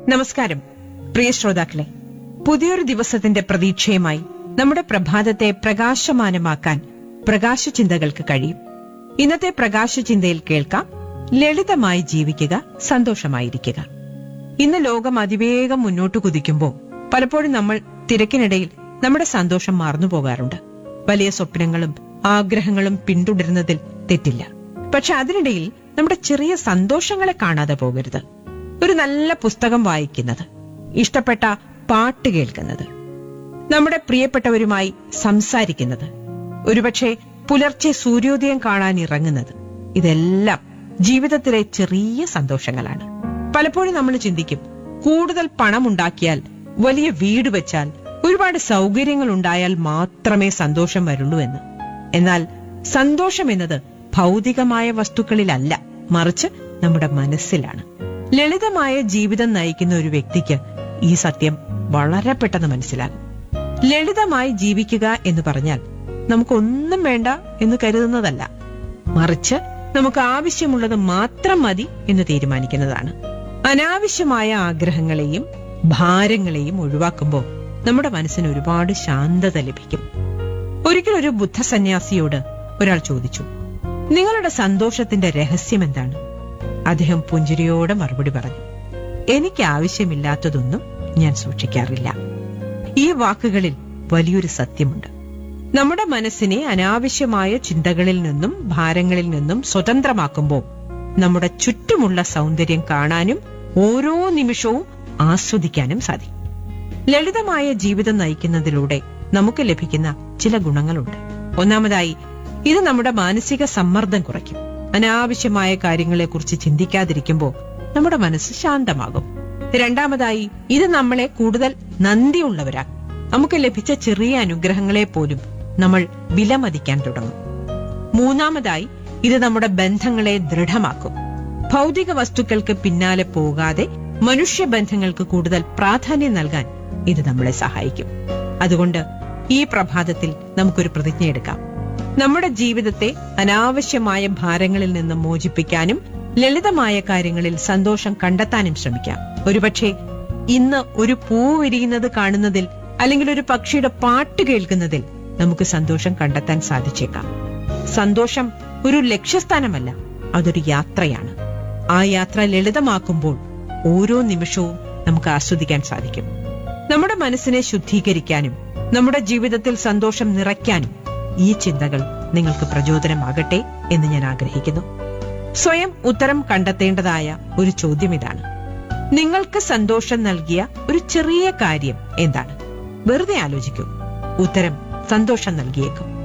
നമസ്കാരം പ്രിയ ശ്രോതാക്കളെ പുതിയൊരു ദിവസത്തിന്റെ പ്രതീക്ഷയുമായി നമ്മുടെ പ്രഭാതത്തെ പ്രകാശമാനമാക്കാൻ പ്രകാശചിന്തകൾക്ക് കഴിയും ഇന്നത്തെ പ്രകാശചിന്തയിൽ കേൾക്കാം ലളിതമായി ജീവിക്കുക സന്തോഷമായിരിക്കുക ഇന്ന് ലോകം അതിവേഗം മുന്നോട്ട് കുതിക്കുമ്പോൾ പലപ്പോഴും നമ്മൾ തിരക്കിനിടയിൽ നമ്മുടെ സന്തോഷം മറന്നു പോകാറുണ്ട് വലിയ സ്വപ്നങ്ങളും ആഗ്രഹങ്ങളും പിന്തുടരുന്നതിൽ തെറ്റില്ല പക്ഷെ അതിനിടയിൽ നമ്മുടെ ചെറിയ സന്തോഷങ്ങളെ കാണാതെ പോകരുത് ഒരു നല്ല പുസ്തകം വായിക്കുന്നത് ഇഷ്ടപ്പെട്ട പാട്ട് കേൾക്കുന്നത് നമ്മുടെ പ്രിയപ്പെട്ടവരുമായി സംസാരിക്കുന്നത് ഒരുപക്ഷെ പുലർച്ചെ സൂര്യോദയം കാണാൻ ഇറങ്ങുന്നത് ഇതെല്ലാം ജീവിതത്തിലെ ചെറിയ സന്തോഷങ്ങളാണ് പലപ്പോഴും നമ്മൾ ചിന്തിക്കും കൂടുതൽ പണമുണ്ടാക്കിയാൽ വലിയ വീട് വെച്ചാൽ ഒരുപാട് സൗകര്യങ്ങൾ ഉണ്ടായാൽ മാത്രമേ സന്തോഷം വരുള്ളൂ എന്ന് എന്നാൽ സന്തോഷം എന്നത് ഭൗതികമായ വസ്തുക്കളിലല്ല മറിച്ച് നമ്മുടെ മനസ്സിലാണ് ലളിതമായ ജീവിതം നയിക്കുന്ന ഒരു വ്യക്തിക്ക് ഈ സത്യം വളരെ പെട്ടെന്ന് മനസ്സിലാകും ലളിതമായി ജീവിക്കുക എന്ന് പറഞ്ഞാൽ നമുക്കൊന്നും വേണ്ട എന്ന് കരുതുന്നതല്ല മറിച്ച് നമുക്ക് ആവശ്യമുള്ളത് മാത്രം മതി എന്ന് തീരുമാനിക്കുന്നതാണ് അനാവശ്യമായ ആഗ്രഹങ്ങളെയും ഭാരങ്ങളെയും ഒഴിവാക്കുമ്പോൾ നമ്മുടെ മനസ്സിന് ഒരുപാട് ശാന്തത ലഭിക്കും ഒരിക്കൽ ഒരു ബുദ്ധ സന്യാസിയോട് ഒരാൾ ചോദിച്ചു നിങ്ങളുടെ സന്തോഷത്തിന്റെ രഹസ്യം എന്താണ് അദ്ദേഹം പുഞ്ചിരിയോടെ മറുപടി പറഞ്ഞു എനിക്ക് ആവശ്യമില്ലാത്തതൊന്നും ഞാൻ സൂക്ഷിക്കാറില്ല ഈ വാക്കുകളിൽ വലിയൊരു സത്യമുണ്ട് നമ്മുടെ മനസ്സിനെ അനാവശ്യമായ ചിന്തകളിൽ നിന്നും ഭാരങ്ങളിൽ നിന്നും സ്വതന്ത്രമാക്കുമ്പോൾ നമ്മുടെ ചുറ്റുമുള്ള സൗന്ദര്യം കാണാനും ഓരോ നിമിഷവും ആസ്വദിക്കാനും സാധിക്കും ലളിതമായ ജീവിതം നയിക്കുന്നതിലൂടെ നമുക്ക് ലഭിക്കുന്ന ചില ഗുണങ്ങളുണ്ട് ഒന്നാമതായി ഇത് നമ്മുടെ മാനസിക സമ്മർദ്ദം കുറയ്ക്കും അനാവശ്യമായ കാര്യങ്ങളെക്കുറിച്ച് ചിന്തിക്കാതിരിക്കുമ്പോൾ നമ്മുടെ മനസ്സ് ശാന്തമാകും രണ്ടാമതായി ഇത് നമ്മളെ കൂടുതൽ നന്ദിയുള്ളവരാക്കും നമുക്ക് ലഭിച്ച ചെറിയ അനുഗ്രഹങ്ങളെ പോലും നമ്മൾ വിലമതിക്കാൻ തുടങ്ങും മൂന്നാമതായി ഇത് നമ്മുടെ ബന്ധങ്ങളെ ദൃഢമാക്കും ഭൗതിക വസ്തുക്കൾക്ക് പിന്നാലെ പോകാതെ മനുഷ്യബന്ധങ്ങൾക്ക് കൂടുതൽ പ്രാധാന്യം നൽകാൻ ഇത് നമ്മളെ സഹായിക്കും അതുകൊണ്ട് ഈ പ്രഭാതത്തിൽ നമുക്കൊരു പ്രതിജ്ഞ എടുക്കാം നമ്മുടെ ജീവിതത്തെ അനാവശ്യമായ ഭാരങ്ങളിൽ നിന്ന് മോചിപ്പിക്കാനും ലളിതമായ കാര്യങ്ങളിൽ സന്തോഷം കണ്ടെത്താനും ശ്രമിക്കാം ഒരുപക്ഷെ ഇന്ന് ഒരു പൂ വിരിയുന്നത് കാണുന്നതിൽ അല്ലെങ്കിൽ ഒരു പക്ഷിയുടെ പാട്ട് കേൾക്കുന്നതിൽ നമുക്ക് സന്തോഷം കണ്ടെത്താൻ സാധിച്ചേക്കാം സന്തോഷം ഒരു ലക്ഷ്യസ്ഥാനമല്ല അതൊരു യാത്രയാണ് ആ യാത്ര ലളിതമാക്കുമ്പോൾ ഓരോ നിമിഷവും നമുക്ക് ആസ്വദിക്കാൻ സാധിക്കും നമ്മുടെ മനസ്സിനെ ശുദ്ധീകരിക്കാനും നമ്മുടെ ജീവിതത്തിൽ സന്തോഷം നിറയ്ക്കാനും ഈ ചിന്തകൾ നിങ്ങൾക്ക് പ്രചോദനമാകട്ടെ എന്ന് ഞാൻ ആഗ്രഹിക്കുന്നു സ്വയം ഉത്തരം കണ്ടെത്തേണ്ടതായ ഒരു ചോദ്യം ഇതാണ് നിങ്ങൾക്ക് സന്തോഷം നൽകിയ ഒരു ചെറിയ കാര്യം എന്താണ് വെറുതെ ആലോചിക്കൂ ഉത്തരം സന്തോഷം നൽകിയേക്കും